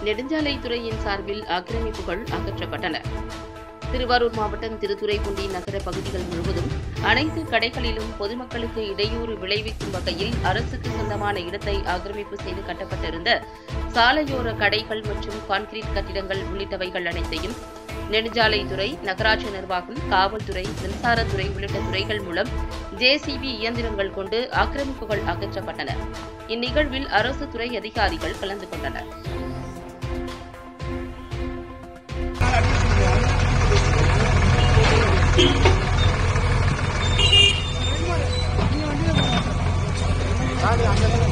நெடுஞ்சாலைத்துறையின் சார்பில் ஆக்கிரமிப்புகள் அகற்றப்பட்டன திருவாரூர் மாவட்டம் திருத்துறைப்பூண்டி நகர பகுதிகள் முழுவதும் அனைத்து கடைகளிலும் பொதுமக்களுக்கு இடையூறு விளைவிக்கும் வகையில் அரசுக்கு சொந்தமான இடத்தை ஆக்கிரமிப்பு செய்து கட்டப்பட்டிருந்த சாலையோர கடைகள் மற்றும் கான்கிரீட் கட்டிடங்கள் உள்ளிட்டவைகள் அனைத்தையும் நெடுஞ்சாலைத்துறை நகராட்சி நிர்வாகம் காவல்துறை மின்சாரத்துறை உள்ளிட்ட துறைகள் மூலம் ஜேசிபி இயந்திரங்கள் கொண்டு ஆக்கிரமிப்புகள் அகற்றப்பட்டன இந்நிகழ்வில் அரசு துறை அதிகாரிகள் கலந்து கொண்டனர் காடு அங்கே